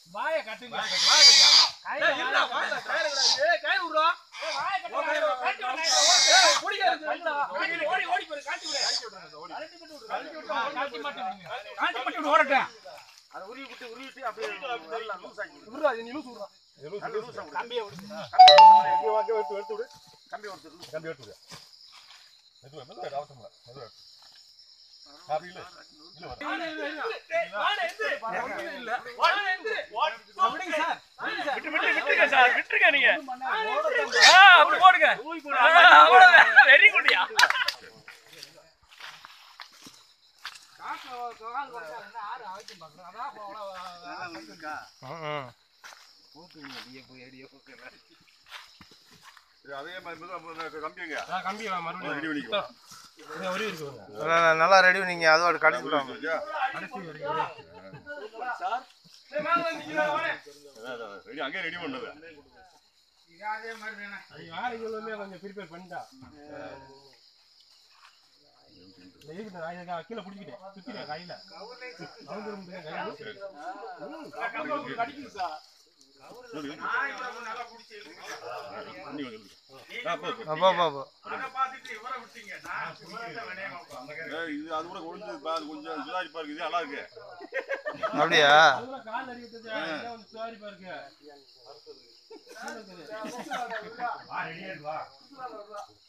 வாய கட்டுங்க ஏய், இருடா, வாயில கயிறு விடாது. ஏய், கயிறு விட்றா. ஓ, கயிறு விடு. ஏய், பிடிக்காது. ஓடி ஓடி போய் காட்டி விடு காட்டி மட்டும் விடுங்க. காட்டி மட்டும் விடு, ஓடட்டும் அதை உருவி விட்டு உருவி விட்டு அப்படியே நல்லா லூஸ் ஆக்கி விடு. விட்றா, நீ லூசு விட்றா. கம்பி லூஸ் ஆக்கி விடு. கம்பியை விடு கம்பி வாங்க எடுத்து எடுத்து விடு கம்பி ஒருத்தர் லூஸ் கம்பி எடுத்து விடு மெதுவா மெதுவா அவசரம் மெதுவா அப்படி இல்லை இல்லை வர வாடா, எந்திரு, எந்திரு. ஒண்ணும் இல்ல. வாடா, எந்திரு. விடுங்க சார் விடுங்க சார் விட்டு விட்டு விட்டுருங்க சார் விட்டுருங்க நீங்க ஆ, அப்படி போடுங்க ஆ, அவ்வளவுதான் வெரி குட்யா காசு கால் கொடுத்தா ஆறு அவசியம் பார்க்கணும் அதான் அவ்வளோ இருக்கா ம் போக்குங்க அடியே போய் அடியே போக்குறேன் சரி, அதே மாதிரி மெதுவா மெதுவா கம்பிங்க ஆ, கம்பி வா, மறுபடியும் ரெடி பண்ணிக்கலாம் இதை உருவி இருக்குங்க. நல்லா ரெடி நீங்க அதோட கடைசி விடாம ஏய், வாங்க, வந்து நிக்கிறா, வாடா. ரெடி அங்கேயே ரெடி பண்ணது அதே மாதிரி வேணாம் அது யாரு இவ்வளவுமே கொஞ்சம் prepare பண்ணிட்டா. இந்த இருக்கட்டும், நான் இதை கீழே பிடிச்சிக்கிட்டேன். சுத்திட்டேன் கையில. அவுந்து இருந்தேன் கையில. ம், கம்பி ஒரு கடிக்குது சார். பண்ணி வந்து ஆ, போ, போ. அப்பா பாப்பா ஏய், இது அது கூட கொஞ்சம் பா- கொஞ்சம் சுதாரிப்பா இருக்கு இது நல்லா இருக்கு அப்படியா அதுல கால் அடி விட்டது, இதான் வந்து சுதாரிப்பா இருக்கு. கீழே இருக்குது.